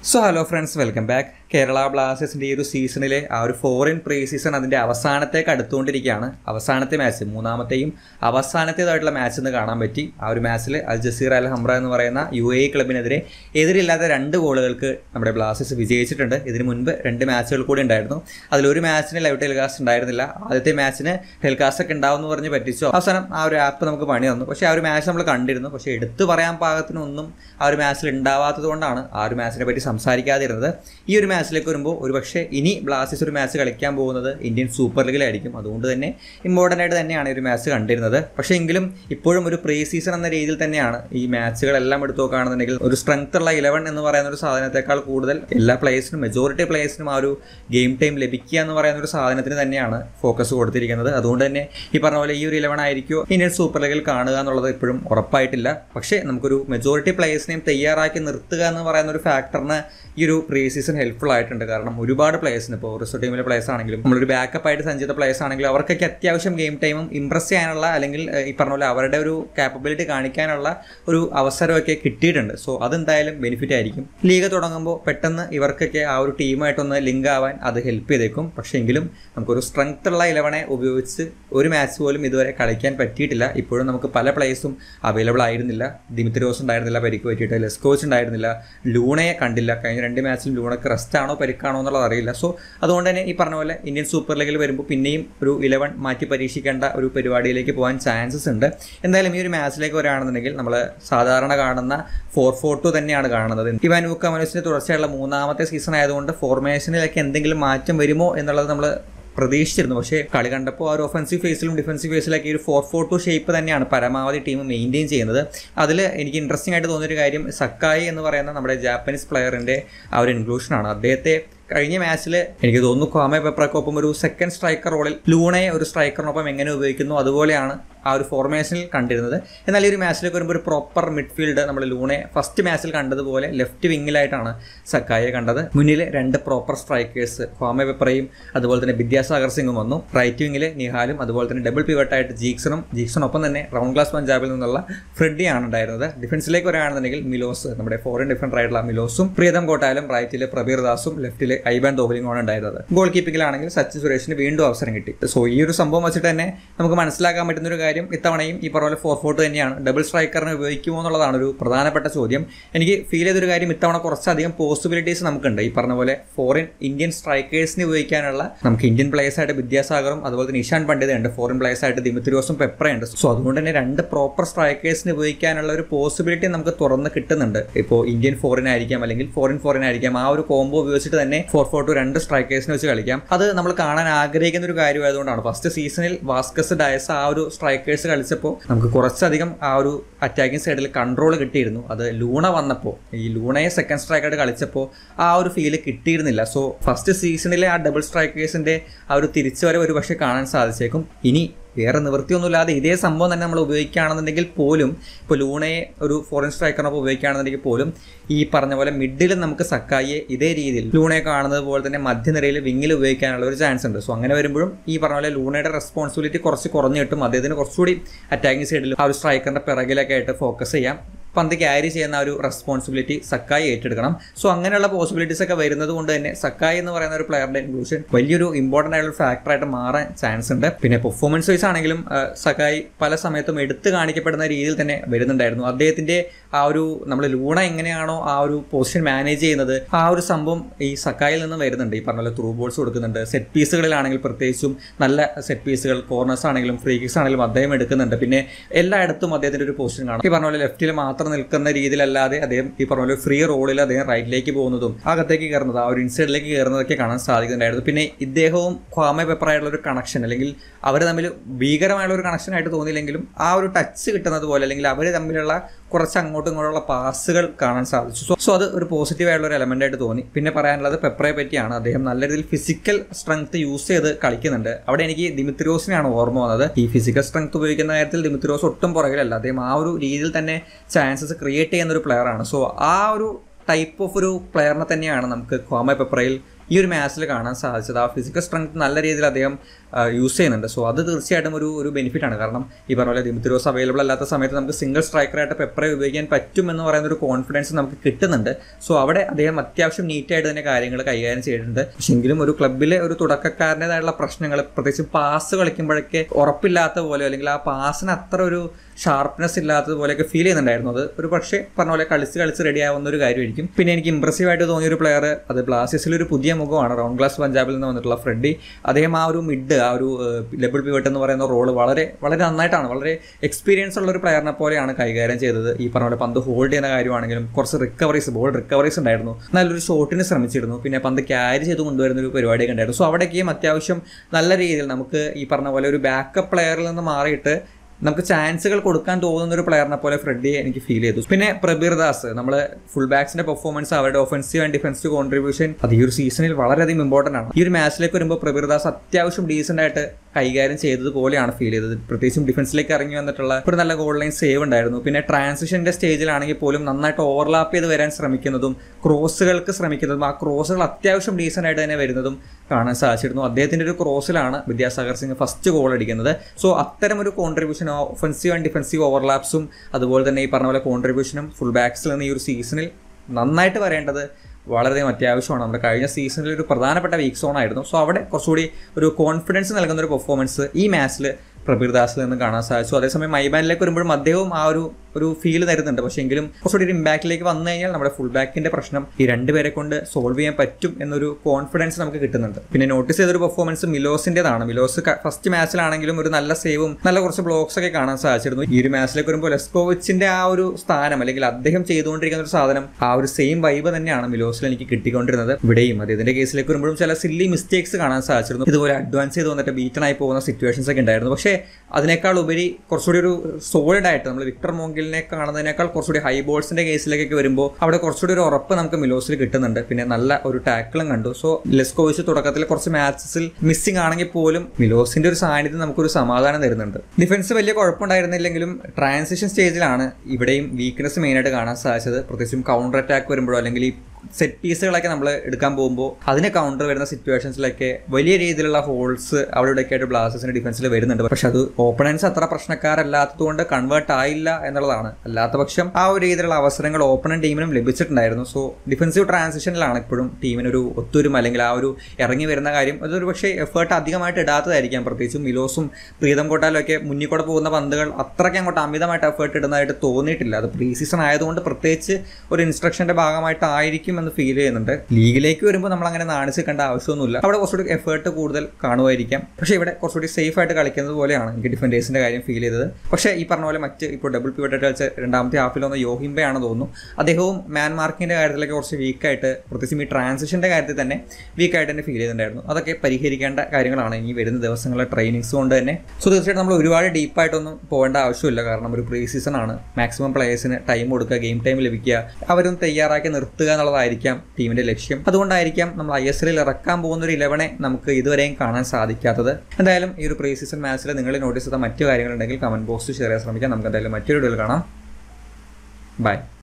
so hello friends welcome back Kerala ബ്ലാസ്റ്റേഴ്സിൻ്റെ ഈ ഒരു സീസണിലെ ആ ഒരു ഫോറിൻ പ്രീ സീസൺ അതിൻ്റെ അവസാനത്തേക്ക് അടുത്തുകൊണ്ടിരിക്കുകയാണ് അവസാനത്തെ മാച്ച് മൂന്നാമത്തെയും അവസാനത്തേതായിട്ടുള്ള മാച്ച് എന്ന് കാണാൻ പറ്റി ആ ഒരു മാച്ചിൽ അൽ ജസീർ അൽ ഹംറ എന്ന് പറയുന്ന യു എ ക്ലബിനെതിരെ എതിരില്ലാത്ത രണ്ട് ഗോളുകൾക്ക് നമ്മുടെ ബ്ലാസ്റ്റേഴ്സ് വിജയിച്ചിട്ടുണ്ട് ഇതിന് മുൻപ് രണ്ട് മാച്ചുകൾ കൂടി ഉണ്ടായിരുന്നു അതിലൊരു മാച്ചിന് ലൈവ് ടെലികാസ്റ്റ് ഉണ്ടായിരുന്നില്ല ആദ്യത്തെ മാച്ചിന് ടെലികാസ്റ്റ് ഒക്കെ ഉണ്ടാവും എന്ന് പറഞ്ഞ് പറ്റിച്ചു അവസാനം ആ ഒരു ആപ്പ് നമുക്ക് പണി തന്നു പക്ഷേ ആ ഒരു മാച്ച് നമ്മൾ കണ്ടിരുന്നു പക്ഷേ എടുത്തു പറയാൻ പാകത്തിനൊന്നും ആ ഒരു മാച്ചിൽ ഉണ്ടാവാത്തത് കൊണ്ടാണ് ആ ഒരു മാച്ചിനെ പറ്റി സംസാരിക്കാതിരുന്നത് ഈ ഒരു മാച്ചിലേക്ക് വരുമ്പോൾ ഒരുപക്ഷെ ഇനി ബ്ലാസ്റ്റേഴ്സ് ഒരു മാച്ച് കളിക്കാൻ പോകുന്നത് ഇന്ത്യൻ സൂപ്പർ ലീഗിലായിരിക്കും അതുകൊണ്ട് തന്നെ ഇമ്പോർട്ടൻ്റ് ആയിട്ട് തന്നെയാണ് ഈ ഒരു മാച്ച് കണ്ടിരുന്നത് പക്ഷേ എങ്കിലും ഇപ്പോഴും ഒരു പ്രീ സീസൺ എന്ന രീതിയിൽ തന്നെയാണ് ഈ മാച്ചുകളെല്ലാം എടുത്തു നോക്കുകയാണെന്നുണ്ടെങ്കിൽ ഒരു സ്ട്രെങ്ത് ഉള്ള ഇലവൻ എന്ന് പറയുന്ന ഒരു സാധനത്തെക്കാൾ കൂടുതൽ എല്ലാ പ്ലേയേഴ്സിനും മെജോറിറ്റി പ്ലേയേഴ്സിനും ആ ഒരു ഗെയിം ടൈം ലഭിക്കുക എന്ന് പറയുന്ന ഒരു സാധനത്തിന് തന്നെയാണ് ഫോക്കസ് കൊടുത്തിരിക്കുന്നത് അതുകൊണ്ട് തന്നെ ഈ പറഞ്ഞ പോലെ ഈ ഒരു ഇലവൻ ആയിരിക്കുമോ ഇന്ത്യൻ സൂപ്പർ ലീഗിൽ കാണുക എന്നുള്ളത് ഇപ്പോഴും ഉറപ്പായിട്ടില്ല പക്ഷേ നമുക്കൊരു മെജോറിറ്റി പ്ലേയേഴ്സിനെയും തയ്യാറാക്കി നിർത്തുക എന്ന് പറയുന്ന ഒരു ഫാക്ടറിന് ഈ ഒരു പ്രീ സീസൺ ഹെൽപ്ഫുൾ ആയിട്ടുണ്ട് കാരണം ഒരുപാട് പ്ലേയേഴ്സിന് ഇപ്പോൾ റിസോ ടീമിലെ പ്ലേയേഴ്സ് ആണെങ്കിലും നമ്മളൊരു ബാക്കപ്പ് ആയിട്ട് സഞ്ചിത പ്ലേയേഴ്സ് ആണെങ്കിലും അവർക്കൊക്കെ അത്യാവശ്യം ഗെയിം ടൈമും ഇമ്പ്രസ് ചെയ്യാനുള്ള അല്ലെങ്കിൽ ഏഹ്, ഈ പറഞ്ഞ പോലെ അവരുടെ ഒരു കാപ്പബിലിറ്റി കാണിക്കാനുള്ള ഒരു അവസരമൊക്കെ കിട്ടിയിട്ടുണ്ട് സോ അതെന്തായാലും ബെനിഫിറ്റ് ആയിരിക്കും ലീഗ് തുടങ്ങുമ്പോൾ പെട്ടെന്ന് ഇവർക്കൊക്കെ ആ ഒരു ടീമായിട്ടൊന്ന് ലിങ്ക് ആവാൻ അത് ഹെൽപ്പ് ചെയ്തേക്കും പക്ഷേ എങ്കിലും നമുക്കൊരു സ്ട്രെങ്ത് ഉള്ള ഇലവനെ ഉപയോഗിച്ച് ഒരു മാച്ച് പോലും ഇതുവരെ കളിക്കാൻ പറ്റിയിട്ടില്ല ഇപ്പോഴും നമുക്ക് പല പ്ലേയേഴ്സും അവൈലബിൾ ആയിരുന്നില്ല ദിമിത്രോസ് ഉണ്ടായിരുന്നില്ല പരിക്ക് പറ്റിയിട്ട് ലെസ്കോച്ച് ഉണ്ടായിരുന്നില്ല ലൂണയെ കണ്ടില്ല കഴിഞ്ഞ രണ്ട് മാച്ചിലും ലൂണക്ക് റെസ്റ്റ് ആണോ പരിക്കാണോ എന്നുള്ളത് അറിയില്ല സോ അതുകൊണ്ട് തന്നെ ഈ പറഞ്ഞ പോലെ ഇന്ത്യൻ സൂപ്പർ ലീഗിൽ വരുമ്പോൾ പിന്നെയും ഒരു ഇലവൻ മാറ്റി പരീക്ഷിക്കേണ്ട ഒരു പരിപാടിയിലേക്ക് പോകാൻ ചാൻസസ് ഉണ്ട് എന്തായാലും ഈ ഒരു മാച്ചിലേക്ക് വരികയാണെന്നുണ്ടെങ്കിൽ നമ്മൾ സാധാരണ കാണുന്ന ഫോർ ഫോർ ടു തന്നെയാണ് കാണുന്നത് ഇവാൻ വുക്കമനുസിന്റെ തുടർച്ചയുള്ള മൂന്നാമത്തെ സീസൺ ആയതുകൊണ്ട് ഫോർമേഷനിലൊക്കെ എന്തെങ്കിലും മാറ്റം വരുമോ എന്നുള്ളത് നമ്മൾ പ്രതീക്ഷിച്ചിരുന്നു പക്ഷേ കളി കണ്ടപ്പോൾ ആ ഒരു ഒഫൻസീവ് ഫേസിലും ഡിഫൻസീവ് ഫേസിലൊക്കെ ഈ ഒരു ഫോർ ഫോർ ടു ഷേപ്പ് തന്നെയാണ് പരമാവധി ടീം മെയിൻറ്റെയിൻ ചെയ്യുന്നത് അതിൽ എനിക്ക് ഇൻട്രസ്റ്റിംഗ് ആയിട്ട് തോന്നിയൊരു കാര്യം സക്കായി എന്ന് പറയുന്ന നമ്മുടെ ജാപ്പനീസ് പ്ലെയറിൻ്റെ ആ ഒരു ഇൻക്ലൂഷനാണ് അദ്ദേഹത്തെ കഴിഞ്ഞ മാച്ചിൽ എനിക്ക് തോന്നുന്നു ക്വാമെ പെപ്രക്കൊപ്പം ഒരു സെക്കൻഡ് സ്ട്രൈക്കർ റോളിൽ ലൂണയെ ഒരു സ്ട്രൈക്കറിനൊപ്പം എങ്ങനെ ഉപയോഗിക്കുന്നു അതുപോലെയാണ് ആ ഒരു ഫോർമേഷനിൽ കണ്ടിരുന്നത് എന്നാൽ ഈ ഒരു മാച്ചിലേക്ക് വരുമ്പോൾ ഒരു പ്രോപ്പർ മിഡ്ഫീൽഡ് നമ്മൾ ലൂണെ ഫസ്റ്റ് മാച്ചിൽ കണ്ടതുപോലെ ലെഫ്റ്റ് വിങ്ങിലായിട്ടാണ് സക്കായെ കണ്ടത് മുന്നിൽ രണ്ട് പ്രോപ്പർ സ്ട്രൈക്കേഴ്സ് ക്വാമെ പെപ്രയും അതുപോലെ തന്നെ വിദ്യാസാഗർ സിംഗും വന്നു റൈറ്റ് വിങ്ങിൽ നിഹാലും അതുപോലെ തന്നെ ഡബിൾ പിവട്ടായിട്ട് ജീക്സണും ജീക്സണൊപ്പം തന്നെ റൗണ്ട് ക്ലാസ് പഞ്ചാബിൽ നിന്നുള്ള ഫ്രെഡിയാണ് ഉണ്ടായിരുന്നത് ഡിഫൻസിലേക്ക് വരികയാണെന്നുണ്ടെങ്കിൽ മിലോസ് നമ്മുടെ ഫോറിൻ ഡിഫറൻറ്റ് ആയിട്ടുള്ള മിലോസും പ്രിയതം കോട്ടായാലും റൈറ്റിൽ പ്രബീർ ദാസും ലെഫ്റ്റിൽ ഐബാൻ ദോഹലിംഗുമാണ് ഉണ്ടായിരുന്നത് ഗോൾ കീപ്പിങ്ങിലാണെങ്കിൽ സച്ചിൻ സുരേഷിന് വീണ്ടും അവസരം കിട്ടി സോ ഈ ഒരു സംഭവം വെച്ചിട്ട് തന്നെ നമുക്ക് മനസ്സിലാക്കാൻ പറ്റുന്ന ഒരു കാര്യം ഇത്തവണയും ഈ പറഞ്ഞ പോലെ ഫോർ ഫോർട്ട് തന്നെയാണ് ഡബിൾ സ്ട്രൈക്കറിനെ ഉപയോഗിക്കുമോ എന്നുള്ളതാണ് ഒരു പ്രധാനപ്പെട്ട ചോദ്യം എനിക്ക് ഫീൽ ചെയ്തൊരു കാര്യം ഇത്തവണ കുറച്ചധികം പോസിബിലിറ്റീസ് നമുക്കുണ്ട് ഈ പറഞ്ഞ പോലെ ഫോറിൻ ഇന്ത്യൻ സ്ട്രൈക്കേഴ്സിനെ ഉപയോഗിക്കാനുള്ള നമുക്ക് ഇന്ത്യൻ പ്ലേയേഴ്സ് ആയിട്ട് വിദ്യാസാഗറും അതുപോലെ തന്നെ ഇഷാൻ പണ്ഡിത ഉണ്ട് ഫോറിൻ പ്ലേയേഴ്സ് ആയിട്ട് ദിമിത്രിയോസും പെപ്രയുണ്ട് സോ അതുകൊണ്ട് തന്നെ രണ്ട് പ്രോപ്പർ സ്ട്രൈക്കേഴ്സിനെ ഉപയോഗിക്കാനുള്ള ഒരു പോസിബിലിറ്റി നമുക്ക് തുറന്ന് കിട്ടുന്നുണ്ട് ഇപ്പോൾ ഇന്ത്യൻ ഫോറിൻ ആയിരിക്കാം അല്ലെങ്കിൽ ഫോറിൻ ഫോറിൻ ആയിരിക്കാം ആ ഒരു കോംബോ ഉപയോഗിച്ചിട്ട് തന്നെ ഫോർ ഫോർ ടു രണ്ട് സ്ട്രൈക്കേഴ്സിനെ വെച്ച് കളിക്കാം അത് നമ്മൾ കാണാൻ ആഗ്രഹിക്കുന്ന ഒരു കാര്യമായതുകൊണ്ടാണ് ഫസ്റ്റ് സീസണിൽ വാസ്കസ് ഡയസ് ആ ഒരു സ്ട്രൈക്കേഴ്സ് കളിച്ചപ്പോൾ നമുക്ക് കുറച്ചധികം ആ ഒരു അറ്റാക്കിംഗ് സൈഡിൽ കൺട്രോൾ കിട്ടിയിരുന്നു അത് ലൂണ വന്നപ്പോൾ ഈ ലൂണയെ സെക്കൻഡ് സ്ട്രൈക്കായിട്ട് കളിച്ചപ്പോൾ ആ ഒരു ഫീല് കിട്ടിയിരുന്നില്ല സോ ഫസ്റ്റ് സീസണിലെ ആ ഡബിൾ സ്ട്രൈക്കേഴ്സിന്റെ ആ ഒരു തിരിച്ചുവരവ് ഒരു പക്ഷേ കാണാൻ സാധിച്ചേക്കും ഇനി വേറെ നിവൃത്തിയൊന്നുമില്ലാതെ ഇതേ സംഭവം തന്നെ നമ്മൾ ഉപയോഗിക്കുകയാണെന്നുണ്ടെങ്കിൽ പോലും ഇപ്പോൾ ലൂണയെ ഒരു ഫോറിൻ സ്ട്രൈക്കറിനൊപ്പം ഉപയോഗിക്കുകയാണെന്നുണ്ടെങ്കിൽ പോലും ഈ പറഞ്ഞ പോലെ മിഡിൽ നമുക്ക് സക്കായിയെ ഇതേ രീതിയിൽ ലൂണയെ കാണുന്നത് പോലെ തന്നെ മധ്യനിരയിൽ വിങ്ങിൽ ഉപയോഗിക്കാനുള്ള ഒരു ചാൻസ് ഉണ്ട് സോ അങ്ങനെ വരുമ്പോഴും ഈ പറഞ്ഞ പോലെ ലൂണയുടെ റെസ്പോൺസിബിലിറ്റി കുറച്ച് കുറഞ്ഞു കിട്ടും അദ്ദേഹത്തിന് കുറച്ചുകൂടി അറ്റാക്കിംഗ് സൈഡിൽ ആ ഒരു സ്ട്രൈക്കറിന്റെ പിറകിലൊക്കെ ആയിട്ട് ഫോക്കസ് ചെയ്യാം പന്ത് ക്യാരി ചെയ്യുന്ന ആ ഒരു റെസ്പോൺസിബിലിറ്റി സക്കായി ഏറ്റെടുക്കണം സോ അങ്ങനെയുള്ള പോസിബിലിറ്റീസ് ഒക്കെ വരുന്നത് കൊണ്ട് തന്നെ സക്കായി എന്ന് പറയുന്ന ഒരു പ്ലെയറിന്റെ ഇൻക്ലൂഷൻ വലിയൊരു ഇമ്പോർട്ടൻ്റ് ആയിട്ടുള്ള ഫാക്ടറായിട്ട് മാറാൻ ചാൻസ് ഉണ്ട് പിന്നെ പെർഫോമൻസ് വൈസ് ആണെങ്കിലും ആ, സക്കായി പല സമയത്തും എടുത്തു കാണിക്കപ്പെടുന്ന രീതിയിൽ തന്നെ വരുന്നുണ്ടായിരുന്നു അദ്ദേഹത്തിന്റെ ആ ഒരു നമ്മൾ ലൂണ എങ്ങനെയാണോ ആ ഒരു പൊസിഷൻ മാനേജ് ചെയ്യുന്നത് ആ ഒരു സംഭവം ഈ സക്കായിൽ നിന്നും വരുന്നുണ്ട് ഈ പറഞ്ഞ പോലെ ത്രൂ ബോൾസ് കൊടുക്കുന്നുണ്ട് സെറ്റ് പീസുകളിലാണെങ്കിൽ പ്രത്യേകിച്ചും നല്ല സെറ്റ് പീസുകൾ കോർണേഴ്സ് ആണെങ്കിലും ഫ്രീ കിക്സ് ആണെങ്കിലും അദ്ദേഹം എടുക്കുന്നുണ്ട് പിന്നെ എല്ലായിടത്തും അദ്ദേഹത്തിന്റെ ഒരു പൊസിഷൻ കാണാം ഈ പറഞ്ഞ പോലെ ലെഫ്റ്റിൽ മാത്രം നിൽക്കുന്ന രീതിയിലല്ലാതെ അദ്ദേഹം ഈ പറഞ്ഞ പോലെ ഫ്രീ റോളിൽ അദ്ദേഹം റൈറ്റിലേക്ക് പോകുന്നതും അകത്തേക്ക് കയറുന്നത് ആ ഒരു ഇൻസൈഡിലേക്ക് കയറുന്നതൊക്കെ കാണാൻ സാധിക്കുന്നുണ്ടായിരുന്നു പിന്നെ ഇദ്ദേഹവും ക്വാമ പെപ്പറായിട്ടുള്ള ഒരു കണക്ഷൻ അല്ലെങ്കിൽ അവർ തമ്മിൽ ഭീകരമായുള്ള ഒരു കണക്ഷൻ ആയിട്ട് തോന്നിയില്ലെങ്കിലും ആ ഒരു ടച്ച് കിട്ടുന്നത് പോലെ അല്ലെങ്കിൽ അവർ തമ്മിലുള്ള കുറച്ച് അങ്ങോട്ടും ഇങ്ങോട്ടുള്ള പാസുകൾ കാണാൻ സാധിച്ചു സോ സോ അത് ഒരു പോസിറ്റീവ് ആയിട്ടുള്ള ഒരു എലമെന്റ് ആയിട്ട് തോന്നി പിന്നെ പറയാനുള്ളത് പെപ്രയെ പറ്റിയാണ് അദ്ദേഹം നല്ല രീതിയിൽ ഫിസിക്കൽ സ്ട്രെങ്ത് യൂസ് ചെയ്ത് കളിക്കുന്നുണ്ട് അവിടെ എനിക്ക് ദിമിത്രിയോസിനെയാണ് ഓർമ്മ വന്നത് ഈ ഫിസിക്കൽ സ്ട്രെങ്ത് ഉപയോഗിക്കുന്ന കാര്യത്തിൽ ദിമിത്രിയോസ് ഒട്ടും പുറകിലല്ല അദ്ദേഹം ആ ഒരു രീതിയിൽ തന്നെ ചാൻസസ് ക്രിയേറ്റ് ചെയ്യുന്ന ഒരു പ്ലെയറാണ് സോ ആ ഒരു ടൈപ്പ് ഓഫ് ഒരു പ്ലെയറിനെ തന്നെയാണ് നമുക്ക് ക്വാമ പെപ്രയിൽ ഈ ഒരു മാച്ചിൽ കാണാൻ സാധിച്ചത് ആ ഫിസിക്കൽ സ്ട്രെങ്ത് നല്ല രീതിയിൽ അദ്ദേഹം യൂസ് ചെയ്യുന്നുണ്ട് സോ അത് തീർച്ചയായിട്ടും ഒരു ഒരു ബെനിഫിറ്റ് ആണ് കാരണം ഈ പറഞ്ഞ പോലെ ദിമിത്രോസ് അവൈലബിൾ അല്ലാത്ത സമയത്ത് നമുക്ക് സിംഗിൾ സ്ട്രൈക്കറായിട്ട് പെപ്പറെ ഉപയോഗിക്കാൻ പറ്റും എന്ന് പറയുന്ന ഒരു കോൺഫിഡൻസ് നമുക്ക് കിട്ടുന്നുണ്ട് സോ അവിടെ അദ്ദേഹം അത്യാവശ്യം നീറ്റായിട്ട് തന്നെ കാര്യങ്ങൾ കൈകാര്യം ചെയ്തിട്ടുണ്ട് പക്ഷെ എങ്കിലും ഒരു ക്ലബ്ബിലെ ഒരു തുടക്കക്കാരൻ്റെതായുള്ള പ്രശ്നങ്ങൾ പ്രത്യേകിച്ച് പാസ് കളിക്കുമ്പോഴൊക്കെ ഉറപ്പില്ലാത്ത പോലെ അല്ലെങ്കിൽ ആ പാസിന് അത്ര ഒരു ഷാർപ്നെസ് ഇല്ലാത്തതുപോലെയൊക്കെ ഫീൽ ചെയ്യുന്നുണ്ടായിരുന്നു അത് ഒരു പക്ഷേ പറഞ്ഞ പോലെ കളിച്ച് കളിച്ച് റെഡി ആവുന്ന ഒരു കാര്യമായിരിക്കും പിന്നെ എനിക്ക് ഇമ്പ്രസീവ് ആയിട്ട് തോന്നിയ ഒരു പ്ലെയർ അത് ബ്ലാസ്റ്റേഴ്സിൽ ഒരു പുതിയ മുഖമാണ് റൗണ്ട് ഗ്ലാസ് പഞ്ചാബിൽ നിന്ന് വന്നിട്ടുള്ള ഫ്രെഡി അദ്ദേഹം ആ ഒരു മിഡ് ആ ഒരു ഡബിൾ പിവട്ട് എന്ന് പറയുന്ന റോള് വളരെ വളരെ നന്നായിട്ടാണ് വളരെ എക്സ്പീരിയൻസ് ഉള്ള ഒരു പ്ലെയറിനെ പോലെയാണ് കൈകാര്യം ചെയ്തത് ഈ പറഞ്ഞ പോലെ പന്ത് ഹോൾഡ് ചെയ്യുന്ന കാര്യമാണെങ്കിലും കുറച്ച് റിക്കവറീസ് ബോൾ റിക്കവറീസ് ഉണ്ടായിരുന്നു നല്ലൊരു ഷോട്ടിന് ശ്രമിച്ചിരുന്നു പിന്നെ പന്ത് ക്യാരി ചെയ്ത് കൊണ്ടുവരുന്ന ഒരു പരിപാടിയൊക്കെ ഉണ്ടായിരുന്നു സോ അവിടേക്കും അത്യാവശ്യം നല്ല രീതിയിൽ നമുക്ക് ഈ പറഞ്ഞ പോലെ ഒരു ബാക്കപ്പ് പ്ലെയറിൽ നിന്ന് മാറിയിട്ട് നമുക്ക് ചാൻസുകൾ കൊടുക്കാൻ തോന്നുന്ന ഒരു പ്ലെയറിനെ പോലെ ഫ്രെഡിയെ എനിക്ക് ഫീൽ ചെയ്തു പിന്നെ പ്രബീർ ദാസ് നമ്മൾ ഫുൾ ബാക്സിന്റെ പെർഫോമൻസ് അവരുടെ ഒഫൻസീവ് ആൻഡ് ഡിഫൻസീവ് കോൺട്രിബ്യൂഷൻ അത് ഈ ഒരു സീസണിൽ വളരെയധികം ഇമ്പോർട്ടൻ്റ് ആണ് ഈ ഒരു മാച്ചിലേക്ക് വരുമ്പോൾ പ്രബീർ ദാസ് അത്യാവശ്യം ഡീസൻ്റ് ആയിട്ട് കൈകാര്യം ചെയ്തതുപോലെയാണ് ഫീൽ ചെയ്തത് പ്രത്യേകിച്ചും ഡിഫൻസിലേക്ക് ഇറങ്ങി വന്നിട്ടുള്ള ഒരു നല്ല ഗോൾ ലൈൻ സേവ് ഉണ്ടായിരുന്നു പിന്നെ ട്രാൻസിഷന്റെ സ്റ്റേജിലാണെങ്കിൽ പോലും നന്നായിട്ട് ഓവർലാപ്പ് ചെയ്ത് വരാൻ ശ്രമിക്കുന്നതും ക്രോസുകൾക്ക് ശ്രമിക്കുന്നതും ആ ക്രോസുകൾ അത്യാവശ്യം ഡീസൻ്റ് ആയിട്ട് തന്നെ വരുന്നതും കാണാൻ സാധിച്ചിരുന്നു അദ്ദേഹത്തിന്റെ ഒരു ക്രോസിലാണ് വിദ്യാസാഗർ സിംഗ് ഫസ്റ്റ് ഗോൾ അടിക്കുന്നത് സോ അത്തരം ഒരു കോൺട്രിബ്യൂഷൻ ഒഫൻസീവ് ആൻഡ് ഡിഫൻസീവ് ഓവർലാപ്സും അതുപോലെ തന്നെ ഈ പറഞ്ഞ പോലെ കോൺട്രിബ്യൂഷനും ഫുൾ ബാക്സിൽ നിന്ന് ഈ ഒരു സീസണിൽ നന്നായിട്ട് വരേണ്ടത് വളരെയധികം അത്യാവശ്യമാണ് നമ്മുടെ കഴിഞ്ഞ സീസണിൽ ഒരു പ്രധാനപ്പെട്ട വീക്ക് സോൺ ആയിരുന്നു സോ അവിടെ കുറച്ചുകൂടി ഒരു കോൺഫിഡൻസ് നൽകുന്ന ഒരു പെർഫോമൻസ് ഈ മാച്ചിൽ പ്രബീർ ദാസിൽ നിന്ന് കാണാൻ സാധിച്ചു അതേസമയം മൈബാനിലേക്ക് വരുമ്പോഴും അദ്ദേഹവും ആ ഒരു ഒരു ഫീൽ തരുന്നുണ്ട് പക്ഷേ എങ്കിലും കുറച്ചുകൂടി ഒരു ഇമ്പാക്റ്റിലേക്ക് വന്നു കഴിഞ്ഞാൽ നമ്മുടെ ഫുൾ ബാക്കിന്റെ പ്രശ്നം ഈ രണ്ടുപേരെ കൊണ്ട് സോൾവ് ചെയ്യാൻ പറ്റും എന്നൊരു കോൺഫിഡൻസ് നമുക്ക് കിട്ടുന്നുണ്ട് പിന്നെ നോട്ടീസ് ചെയ്തൊരു പെർഫോമൻസ് മിലോസിന്റേതാണ് മിലോസ് ഫസ്റ്റ് മാച്ചിലാണെങ്കിലും ഒരു നല്ല സേവും നല്ല കുറച്ച് ബ്ലോക്സ് ഒക്കെ കാണാൻ സാധിച്ചിരുന്നു ഈ ഒരു മാച്ചിലേക്ക് വരുമ്പോൾ ലെസ്കോവിച്ചിന്റെ ആ ഒരു സ്ഥാനം അല്ലെങ്കിൽ അദ്ദേഹം ചെയ്തുകൊണ്ടിരിക്കുന്ന ഒരു സാധനം ആ ഒരു സെയിം വൈബ് തന്നെയാണ് മിലോസിൽ എനിക്ക് കിട്ടിക്കൊണ്ടിരുന്നത് ഇവിടെയും അദ്ദേഹത്തിന്റെ കേസിലേക്ക് വരുമ്പോഴും ചില സില്ലി മിസ്റ്റേക്സ് കാണാൻ സാധിച്ചിരുന്നു ഇതുപോലെ അഡ്വാൻസ് ചെയ്ത് വന്നിട്ട് ബീറ്റനായി പോകുന്ന സിറ്റുവേഷൻസ് ഒക്കെ ഉണ്ടായിരുന്നു പക്ഷേ അതിനേക്കാൾ ഉപരി കുറച്ചുകൂടി ഒരു സോളിഡ് ആയിട്ട് നമ്മൾ വിക്ടർ മോങ്കിലിനെ കാണുന്നതിനേക്കാൾ കുറച്ചുകൂടി ഹൈ ബോൾസിന്റെ കേസിലേക്കൊക്കെ വരുമ്പോൾ അവിടെ കുറച്ചുകൂടി ഒരു ഉറപ്പ് നമുക്ക് മിലോസിൽ കിട്ടുന്നുണ്ട് പിന്നെ നല്ല ഒരു ടാക്കിളും കണ്ടു സോ ലെസ്കോവിച്ച് തുടക്കത്തിൽ കുറച്ച് മാച്ചസിൽ മിസ്സിംഗ് ആണെങ്കിൽ പോലും മിലോസിന്റെ ഒരു സാന്നിധ്യം നമുക്കൊരു സമാധാനം തരുന്നുണ്ട് ഡിഫൻസ് വലിയ കുഴപ്പമുണ്ടായിരുന്നില്ലെങ്കിലും ട്രാൻസിഷൻ സ്റ്റേജിലാണ് ഇവിടെയും വീക്ക്നെസ് മെയിനായിട്ട് കാണാൻ സാധിച്ചത് പ്രത്യേകിച്ചും കൗണ്ടർ അറ്റാക്ക് വരുമ്പോഴോ അല്ലെങ്കിൽ ഈ സെറ്റ് പീസുകളൊക്കെ നമ്മൾ എടുക്കാൻ പോകുമ്പോൾ അതിന് കൗണ്ടർ വരുന്ന സിറ്റുവേഷൻസിലൊക്കെ വലിയ രീതിയിലുള്ള ഹോൾസ് അവിടെ ഇവിടെയൊക്കെ ആയിട്ട് ബ്ലാസ്റ്റേഴ്സിന്റെ ഡിഫൻസിൽ വരുന്നുണ്ട് പക്ഷെ അത് ഓപ്പണൻസ് അത്ര പ്രശ്നക്കാരല്ലാത്തതുകൊണ്ട് കൺവേർട്ട് ആയില്ല എന്നുള്ളതാണ് അല്ലാത്ത പക്ഷം ആ ഒരു രീതിയിലുള്ള അവസരങ്ങൾ ഓപ്പണൻ ടീമിനും ലഭിച്ചിട്ടുണ്ടായിരുന്നു സോ ഡിഫൻസീവ് ട്രാൻസിഷനിലാണ് ഇപ്പോഴും ടീമിനൊരു ഒത്തൊരുമ അല്ലെങ്കിൽ ആ ഒരു ഇറങ്ങി വരുന്ന കാര്യം അതൊരു പക്ഷേ എഫേർട്ട് അധികമായിട്ട് ഇടാത്തതായിരിക്കാം പ്രത്യേകിച്ചും മിലോസും പ്രീതം കോട്ടാലും ഒക്കെ മുന്നിൽ കൂടെ പോകുന്ന പന്തുകൾ അത്രയ്ക്ക് അങ്ങോട്ട് അമിതമായിട്ട് എഫേർട്ട് ഇടുന്നതായിട്ട് തോന്നിയിട്ടില്ല അത് പ്രീ സീസൺ ആയതുകൊണ്ട് പ്രത്യേകിച്ച് ഒരു ഇൻസ്ട്രക്ഷന്റെ ഭാഗമായിട്ടായിരിക്കും എന്ന് ഫീൽ ചെയ്യുന്നുണ്ട് ലീഗിലേക്ക് വരുമ്പോൾ നമ്മൾ അങ്ങനെ നാണിച്ച് കണ്ട ആവശ്യമൊന്നുമില്ല അവിടെ കുറച്ചുകൂടി എഫേർട്ട് കൂടുതൽ കാണുമായിരിക്കാം പക്ഷേ ഇവിടെ കുറച്ചുകൂടി സേഫ് ആയിട്ട് കളിക്കുന്നത് പോലെയാണ് എനിക്ക് ഡിഫൻഡേഴ്സിന്റെ കാര്യം ഫീൽ ചെയ്തത് പക്ഷേ ഈ പറഞ്ഞ പോലെ മറ്റ് ഇപ്പോൾ ഡബിൾ പിവറ്റായിട്ട് കളിച്ച രണ്ടാമത്തെ ഹാഫിൽ വന്ന യോഹിംബയാണെന്ന് തോന്നുന്നു അദ്ദേഹവും മാൻ മാർക്കിന്റെ കാര്യത്തിലൊക്കെ കുറച്ച് വീക്കായിട്ട് പ്രത്യേകിച്ചും ഈ ട്രാൻസിഷന്റെ കാര്യത്തിൽ തന്നെ വീക്കായിട്ട് തന്നെ ഫീൽ ചെയ്തിട്ടുണ്ടായിരുന്നു അതൊക്കെ പരിഹരിക്കേണ്ട കാര്യങ്ങളാണ് ഇനി വരുന്ന ദിവസങ്ങളിലെ ട്രെയിനിങ്സ് കൊണ്ട് തന്നെ സോ തീർച്ചയായിട്ടും നമ്മൾ ഒരുപാട് ഡീപ്പായിട്ടൊന്നും പോകേണ്ട ആവശ്യമില്ല കാരണം ഒരു പ്രീ സീസൺ ആണ് മാക്സിമം പ്ലേയേഴ്സിന് ടൈം കൊടുക്കുക ഗെയിം ടൈം ലഭിക്കുക അവരും തയ്യാറാക്കി നിർത്തുക എന്നുള്ളതായിരിക്കാം ടീമിന്റെ ലക്ഷ്യം അതുകൊണ്ടായിരിക്കാം നമ്മൾ ഐ എസ് എല്ലിൽ ഇറക്കാൻ പോകുന്ന ഒരു ഇലവനെ നമുക്ക് ഇതുവരെയും കാണാൻ സാധിക്കാത്തത് എന്തായാലും ഈ ഒരു പ്രീ സീസൺ മാച്ചിൽ നിങ്ങൾ നോട്ടീസ് ചെയ്ത മറ്റു കാര്യങ്ങളുണ്ടെങ്കിൽ കമന്റ് ബോക്സ് ഷെയർ ചെയ്യാൻ ശ്രമിക്കാം നമുക്ക് എന്തായാലും മറ്റൊരു വീഡിയോയിൽ കാണാം ബൈ